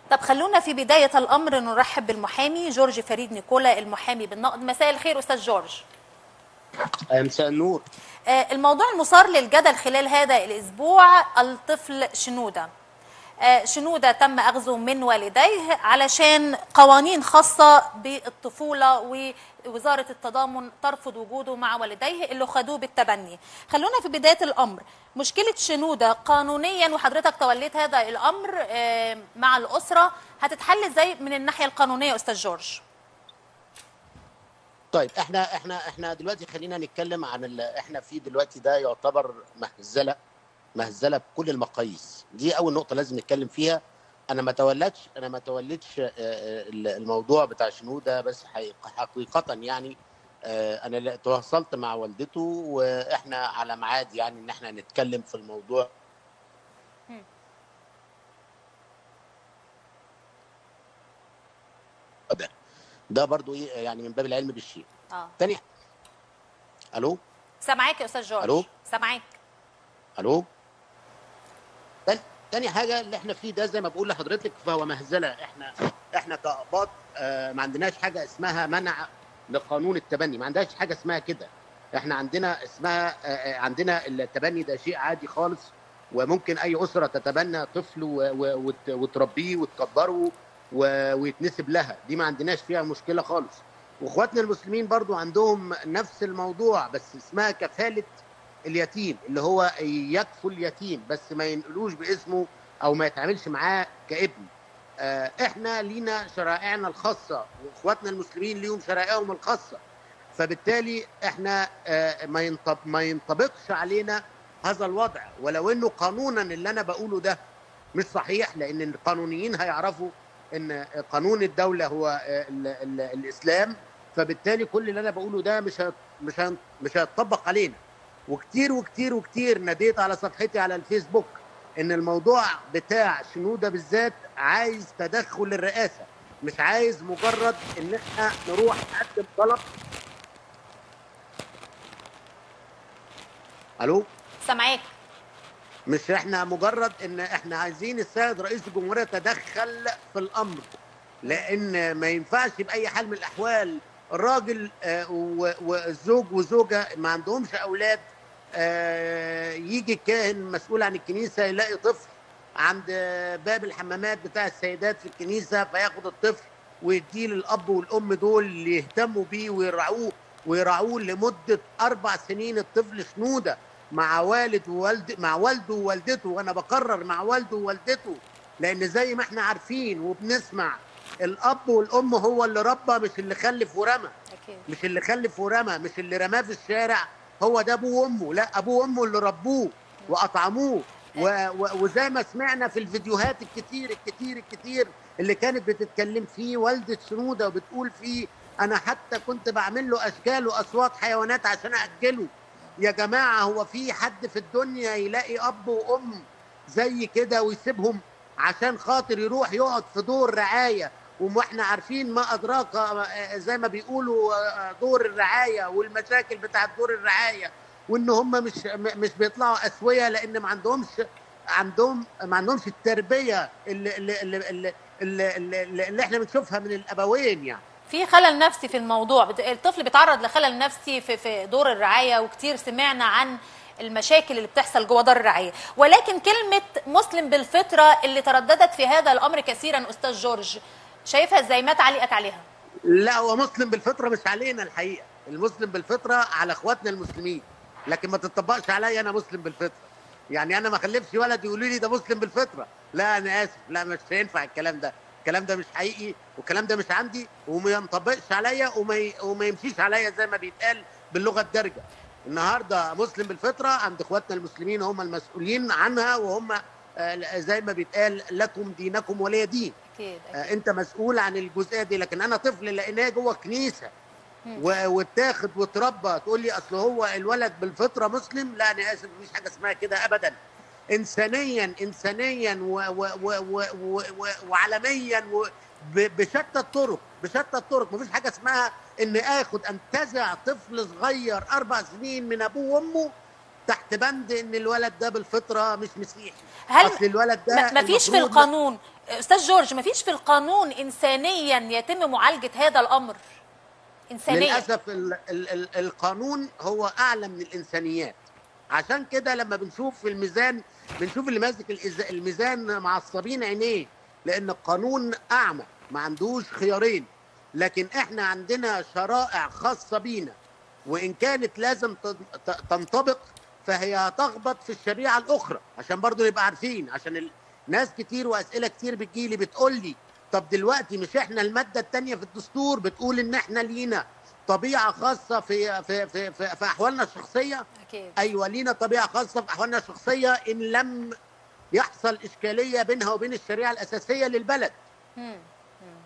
طب خلونا في بداية الأمر نرحب بالمحامي جورج فريد نيكولا المحامي بالنقد مساء الخير أستاذ جورج مساء النور آه، الموضوع المثار للجدل خلال هذا الأسبوع الطفل شنودة آه، شنودة تم أخذه من والديه علشان قوانين خاصة بالطفولة ووزارة التضامن ترفض وجوده مع والديه اللي خدوه بالتبني خلونا في بداية الأمر مشكلة شنودة قانونيا وحضرتك توليت هذا الأمر آه، مع الأسرة هتتحل ازاي من الناحية القانونية أستاذ جورج؟ طيب احنا احنا احنا دلوقتي خلينا نتكلم عن اللي احنا فيه دلوقتي ده يعتبر مهزله مهزله بكل المقاييس دي اول نقطه لازم نتكلم فيها انا ما تولتش انا ما تولتش الموضوع بتاع شنوده بس حقيقه يعني انا تواصلت مع والدته واحنا على ميعاد يعني ان احنا نتكلم في الموضوع ده ده برضو ايه يعني من باب العلم بالشيء اه تاني الو سامعاك يا استاذ جورج الو سامعاك الو تاني, تاني حاجه اللي احنا فيه ده زي ما بقول لحضرتك فهو مهزله احنا احنا كاقباط آه ما عندناش حاجه اسمها منع لقانون التبني ما عندناش حاجه اسمها كده احنا عندنا اسمها آه عندنا التبني ده شيء عادي خالص وممكن اي اسره تتبنى طفل وتربيه وتكبره ويتنسب لها دي ما عندناش فيها مشكله خالص واخواتنا المسلمين برضو عندهم نفس الموضوع بس اسمها كفاله اليتيم اللي هو يكفل اليتيم بس ما ينقلوش باسمه او ما يتعاملش معاه كابن احنا لينا شرائعنا الخاصه واخواتنا المسلمين ليهم شرائعهم الخاصه فبالتالي احنا ما ينطب ما ينطبقش علينا هذا الوضع ولو انه قانونا اللي انا بقوله ده مش صحيح لان القانونيين هيعرفوا ان قانون الدوله هو ال ال الاسلام فبالتالي كل اللي انا بقوله ده مش مش مش هيتطبق علينا وكتير وكتير وكتير ناديت على صفحتي على الفيسبوك ان الموضوع بتاع شنوده بالذات عايز تدخل الرئاسه مش عايز مجرد ان احنا نروح نقدم طلب الو سامعاك مش احنا مجرد ان احنا عايزين السيد رئيس الجمهوريه يتدخل في الامر لان ما ينفعش باي حال من الاحوال الراجل والزوج وزوجه ما عندهمش اولاد يجي الكاهن مسؤول عن الكنيسه يلاقي طفل عند باب الحمامات بتاع السيدات في الكنيسه فياخد الطفل ويديه للاب والام دول اللي يهتموا بيه ويرعوه ويرعوه لمده اربع سنين الطفل شنوده مع والد ووالد مع والده ووالدته وانا بقرر مع والده ووالدته لان زي ما احنا عارفين وبنسمع الاب والام هو اللي ربى مش اللي خلف ورمى مش اللي خلف ورمى مش اللي رماه في الشارع هو ده ابوه وامه لا ابوه وامه اللي ربوه واطعموه و و وزي ما سمعنا في الفيديوهات الكتير الكتير الكتير اللي كانت بتتكلم فيه والده شنوده وبتقول فيه انا حتى كنت بعمل له اشكال واصوات حيوانات عشان اجله يا جماعه هو في حد في الدنيا يلاقي اب وام زي كده ويسيبهم عشان خاطر يروح يقعد في دور رعايه واحنا عارفين ما ادراك زي ما بيقولوا دور الرعايه والمشاكل بتاعت دور الرعايه وان هم مش مش بيطلعوا اسويه لان ما عندهمش عندهم ما عندهمش التربيه اللي اللي اللي, اللي, اللي, اللي احنا بنشوفها من الابوين يعني في خلل نفسي في الموضوع الطفل بيتعرض لخلل نفسي في في دور الرعايه وكتير سمعنا عن المشاكل اللي بتحصل جوه دار الرعايه ولكن كلمه مسلم بالفطره اللي ترددت في هذا الامر كثيرا استاذ جورج شايفها ازاي ما تعليقك عليها لا هو مسلم بالفطره مش علينا الحقيقه المسلم بالفطره على اخواتنا المسلمين لكن ما تطبقش عليا انا مسلم بالفطره يعني انا ما اخلفش ولد يقولوا لي ده مسلم بالفطره لا انا اسف لا مش هينفع الكلام ده الكلام ده مش حقيقي والكلام ده مش عندي وما ينطبقش عليا وما ي... وما يمشيش عليا زي ما بيتقال باللغه الدارجه النهارده مسلم بالفطره عند اخواتنا المسلمين هم المسؤولين عنها وهم زي ما بيتقال لكم دينكم ولي دين اكيد, أكيد. انت مسؤول عن الجزئيه دي لكن انا طفل لقيناه جوه كنيسه واتاخد واتربى تقول لي اصل هو الولد بالفطره مسلم لا انا اسف مفيش حاجه اسمها كده ابدا انسانيا انسانيا و و و و و و وعالميا و بشتى الطرق بشتى الطرق مفيش حاجه اسمها ان اخد انتزع طفل صغير اربع سنين من ابوه وامه تحت بند ان الولد ده بالفطره مش مسيحي هل اصل الولد ده مفيش في القانون استاذ جورج ما فيش في القانون انسانيا يتم معالجه هذا الامر انسانيا للاسف ال ال ال القانون هو اعلى من الانسانيات عشان كده لما بنشوف في الميزان بنشوف اللي ماسك الإز- الميزان معصبين عينيه لان القانون اعمى ما عندوش خيارين لكن احنا عندنا شرائع خاصه بينا وان كانت لازم تن- ت- تنطبق فهي تخبط في الشريعه الاخرى عشان برضو نبقى عارفين عشان ال- ناس كتير واسئله كتير بتجيلي بتقول لي طب دلوقتي مش احنا الماده الثانيه في الدستور بتقول ان احنا لينا طبيعه خاصه في في في في, في احوالنا الشخصيه اكيد ايوه لينا طبيعه خاصه في احوالنا الشخصيه ان لم يحصل اشكاليه بينها وبين الشريعه الاساسيه للبلد مم. مم.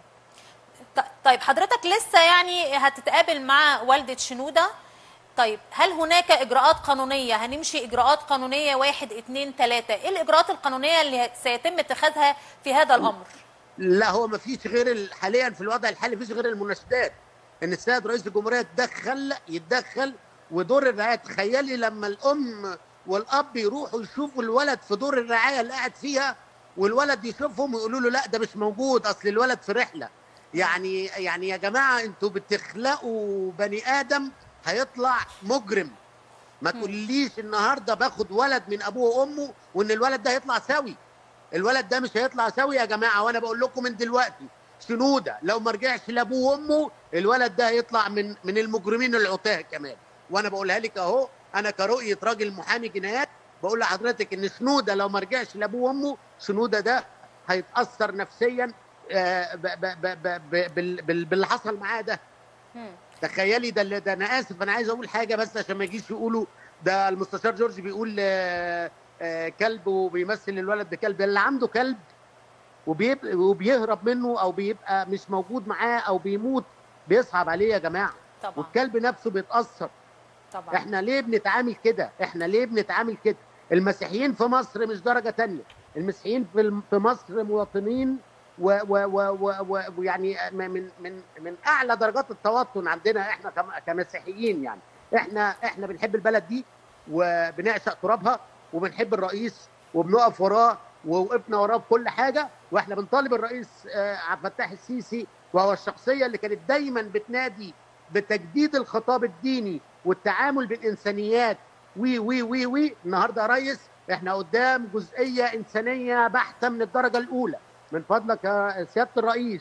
ط- طيب حضرتك لسه يعني هتتقابل مع والدة شنودة طيب هل هناك إجراءات قانونية هنمشي إجراءات قانونية واحد اتنين تلاتة إيه الإجراءات القانونية اللي سيتم اتخاذها في هذا الأمر لا هو ما فيش غير ال- حاليا في الوضع الحالي ما فيش غير المناشدات ان السيد رئيس الجمهوريه يتدخل يتدخل ودور الرعايه تخيلي لما الام والاب يروحوا يشوفوا الولد في دور الرعايه اللي قاعد فيها والولد يشوفهم ويقولوا له لا ده مش موجود اصل الولد في رحله يعني يعني يا جماعه انتوا بتخلقوا بني ادم هيطلع مجرم ما تقوليش النهارده باخد ولد من ابوه وامه وان الولد ده هيطلع سوي الولد ده مش هيطلع سوي يا جماعه وانا بقول لكم من دلوقتي شنوده لو ما رجعش لابوه وامه الولد ده هيطلع من من المجرمين العتاه كمان وانا بقولها لك اهو انا كرؤيه راجل محامي جنايات بقول لحضرتك ان شنوده لو ما رجعش لابوه وامه شنوده ده هيتاثر نفسيا آه، ب- ب- ب- ب- ب- بال- بال- باللي حصل معاه ده مم. تخيلي ده اللي- ده انا اسف انا عايز اقول حاجه بس عشان ما يجيش يقولوا ده المستشار جورج بيقول آه، آه، كلب وبيمثل الولد بكلب اللي عنده كلب وبيب- وبيهرب منه او بيبقى مش موجود معاه او بيموت بيصعب عليه يا جماعه طبعا والكلب نفسه بيتاثر طبعا احنا ليه بنتعامل كده احنا ليه بنتعامل كده المسيحيين في مصر مش درجه تانية المسيحيين في الم- في مصر مواطنين و- و- و- و- و- ويعني من من من اعلى درجات التوطن عندنا احنا كم- كمسيحيين يعني احنا احنا بنحب البلد دي وبنعشق ترابها وبنحب الرئيس وبنقف وراه ووقفنا وراه بكل حاجه واحنا بنطالب الرئيس آه، عبد الفتاح السيسي وهو الشخصيه اللي كانت دايما بتنادي بتجديد الخطاب الديني والتعامل بالانسانيات وي وي وي وي النهارده يا ريس احنا قدام جزئيه انسانيه بحته من الدرجه الاولى من فضلك يا سياده الرئيس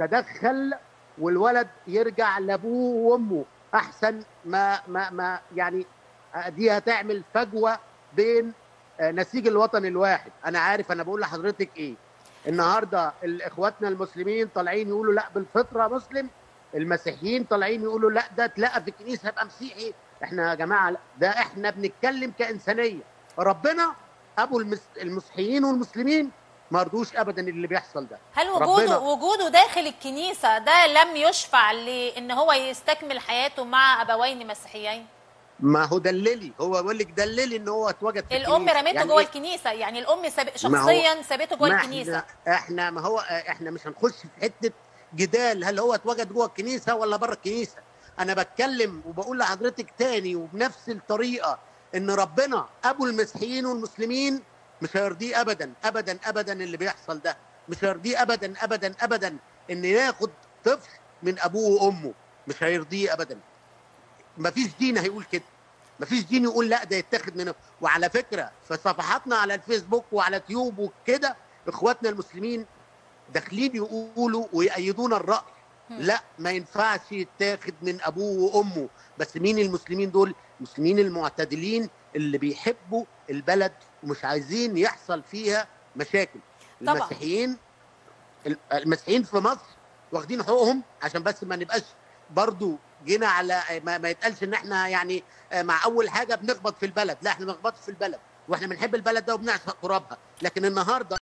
تدخل والولد يرجع لابوه وامه احسن ما ما ما يعني دي هتعمل فجوه بين آه، نسيج الوطن الواحد انا عارف انا بقول لحضرتك ايه النهارده ال- اخواتنا المسلمين طالعين يقولوا لا بالفطره مسلم المسيحيين طالعين يقولوا لا ده اتلقى في الكنيسه يبقى مسيحي احنا يا جماعه لا، ده احنا بنتكلم كانسانيه ربنا ابو المس... المسيحيين والمسلمين ما رضوش ابدا اللي بيحصل ده هل وجوده ربنا- وجوده داخل الكنيسة ده لم يشفع لأن هو يستكمل حياته مع أبوين مسيحيين ما هو دللي هو بيقول لك دللي ان هو اتوجد في الأم الكنيسة. رميته يعني جوه إيه؟ الكنيسة يعني الأم ساب- ما هو- شخصيا سابته جوه ما الكنيسة احنا احنا ما هو احنا مش هنخش في حته جدال هل هو اتوجد جوه الكنيسه ولا بره الكنيسه انا بتكلم وبقول لحضرتك تاني وبنفس الطريقه ان ربنا ابو المسيحيين والمسلمين مش هيرضيه ابدا ابدا ابدا اللي بيحصل ده مش هيرضيه ابدا ابدا ابدا ان ياخد طفل من ابوه وامه مش هيرضيه ابدا مفيش دين هيقول كده مفيش دين يقول لا ده يتاخد منه وعلى فكره في صفحاتنا على الفيسبوك وعلى تيوب وكده اخواتنا المسلمين داخلين يقولوا ويأيدون الرأي لا ما ينفعش يتاخد من ابوه وامه بس مين المسلمين دول المسلمين المعتدلين اللي بيحبوا البلد ومش عايزين يحصل فيها مشاكل طبعا. المسيحيين المسيحيين في مصر واخدين حقوقهم عشان بس ما نبقاش برضو جينا على ما, ما يتقالش ان احنا يعني مع اول حاجه بنخبط في البلد لا احنا ما بنخبطش في البلد واحنا بنحب البلد ده وبنعشق ترابها لكن النهارده